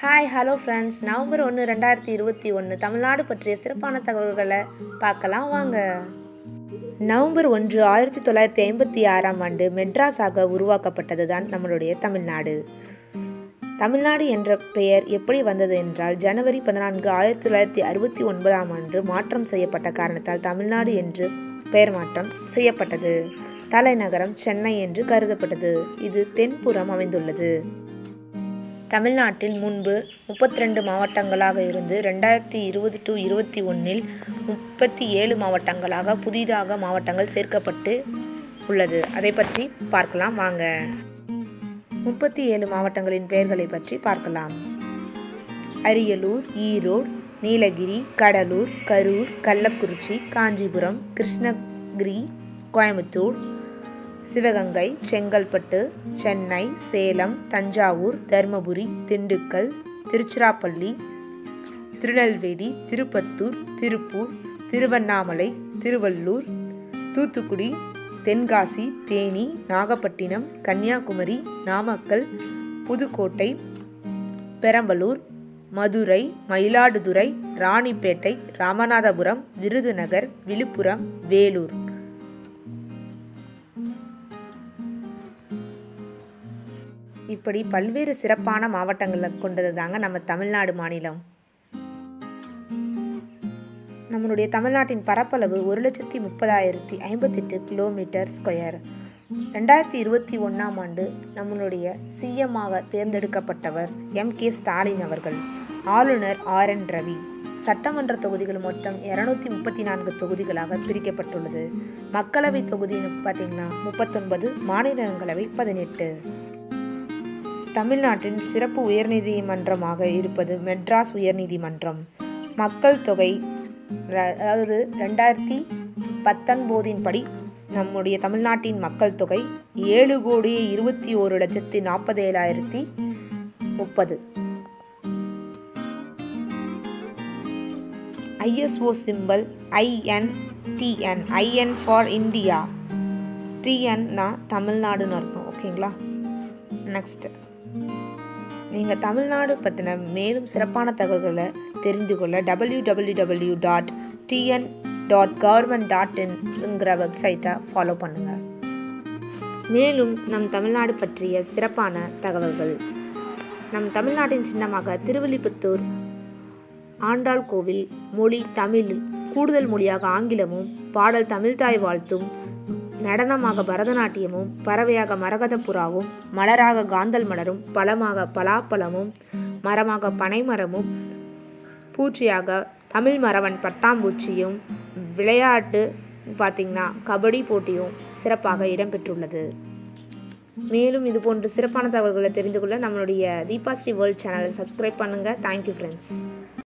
hi hello friends November ஒன்று ரெண்டாயிரத்தி இருபத்தி ஒன்று தமிழ்நாடு பற்றிய சிறப்பான தகவல்களை பார்க்கலாம் வாங்க நவம்பர் ஒன்று ஆயிரத்தி தொள்ளாயிரத்தி ஐம்பத்தி ஆறாம் ஆண்டு மெட்ராஸாக உருவாக்கப்பட்டது தான் நம்மளுடைய தமிழ்நாடு தமிழ்நாடு என்ற பெயர் எப்படி வந்தது என்றால் ஜனவரி பதினான்கு ஆயிரத்தி தொள்ளாயிரத்தி அறுபத்தி ஒன்பதாம் ஆண்டு மாற்றம் செய்யப்பட்ட காரணத்தால் தமிழ்நாடு என்று பெயர் மாற்றம் செய்யப்பட்டது தலைநகரம் சென்னை என்று கருதப்பட்டது இது தென்புறம் அமைந்துள்ளது தமிழ்நாட்டில் முன்பு முப்பத்தி ரெண்டு மாவட்டங்களாக இருந்து ரெண்டாயிரத்தி இருபது டு இருபத்தி ஒன்றில் முப்பத்தி ஏழு மாவட்டங்களாக புதிதாக மாவட்டங்கள் சேர்க்கப்பட்டு உள்ளது அதை பற்றி பார்க்கலாம் வாங்க முப்பத்தி ஏழு மாவட்டங்களின் பெயர்களை பற்றி பார்க்கலாம் அரியலூர் ஈரோடு நீலகிரி கடலூர் கரூர் கள்ளக்குறிச்சி காஞ்சிபுரம் கிருஷ்ணகிரி கோயம்புத்தூர் சிவகங்கை செங்கல்பட்டு சென்னை சேலம் தஞ்சாவூர் தருமபுரி திண்டுக்கல் திருச்சிராப்பள்ளி திருநெல்வேலி திருப்பத்தூர் திருப்பூர் திருவண்ணாமலை திருவள்ளூர் தூத்துக்குடி தென்காசி தேனி நாகப்பட்டினம் கன்னியாகுமரி நாமக்கல் புதுக்கோட்டை பெரம்பலூர் மதுரை மயிலாடுதுறை ராணிப்பேட்டை ராமநாதபுரம் விருதுநகர் விழுப்புரம் வேலூர் இப்படி பல்வேறு சிறப்பான மாவட்டங்களை கொண்டது தாங்க நம்ம தமிழ்நாடு மாநிலம் நம்மளுடைய தமிழ்நாட்டின் பரப்பளவு ஒரு லட்சத்தி முப்பதாயிரத்தி ஐம்பத்தெட்டு கிலோமீட்டர் ஸ்கொயர் ரெண்டாயிரத்தி இருபத்தி ஒன்றாம் ஆண்டு நம்மளுடைய சிஎம்மாக தேர்ந்தெடுக்கப்பட்டவர் எம் கே ஸ்டாலின் அவர்கள் ஆளுநர் ஆர் என் ரவி சட்டமன்ற தொகுதிகள் மொத்தம் இரநூத்தி முப்பத்தி நான்கு தொகுதிகளாக பிரிக்கப்பட்டுள்ளது மக்களவை தொகுதின்னு பார்த்தீங்கன்னா முப்பத்தொன்பது மாநிலங்களவை பதினெட்டு தமிழ்நாட்டின் சிறப்பு உயர்நீதிமன்றமாக இருப்பது மெட்ராஸ் உயர்நீதிமன்றம் மக்கள் தொகை அதாவது ரெண்டாயிரத்தி பத்தொன்பதின் படி நம்முடைய தமிழ்நாட்டின் மக்கள் தொகை ஏழு கோடி இருபத்தி ஓரு லட்சத்தி நாற்பதேழாயிரத்தி முப்பது ISO simple IN TN IN for India டிஎன்னா தமிழ்நாடுன்னு அர்த்தம் ஓகேங்களா நெக்ஸ்ட்டு நீங்கள் தமிழ்நாடு பற்றின மேலும் சிறப்பான தகவல்களை தெரிந்து கொள்ள W W W dot TN dot government dot இன்ங்கிற வெப்சைட்டை ஃபாலோ பண்ணுங்கள் மேலும் நம் தமிழ்நாடு பற்றிய சிறப்பான தகவல்கள் நம் தமிழ்நாட்டின் சின்னமாக திருவில்லிபுத்தூர் ஆண்டாள் கோவில் மொழி தமிழ் கூடுதல் மொழியாக ஆங்கிலமும் பாடல் தமிழ்தாய் வாழ்த்தும் நடனமாக பரதநாட்டியமும் பறவையாக மரகத புறாவும் மலராக காந்தல் மலரும் பழமாக பலாப்பழமும் மரமாக பனைமரமும் பூச்சியாக தமிழ் மரவன் பட்டாம்பூச்சியும் விளையாட்டு பார்த்திங்கன்னா கபடி போட்டியும் சிறப்பாக இடம்பெற்றுள்ளது மேலும் இது போன்ற சிறப்பான தகவல்களை தெரிந்து கொள்ள நம்மளுடைய தீபாஸ்ரீ வேர்ல்ட் சேனலை சப்ஸ்கிரைப் பண்ணுங்கள் தேங்க்யூ ஃப்ரெண்ட்ஸ்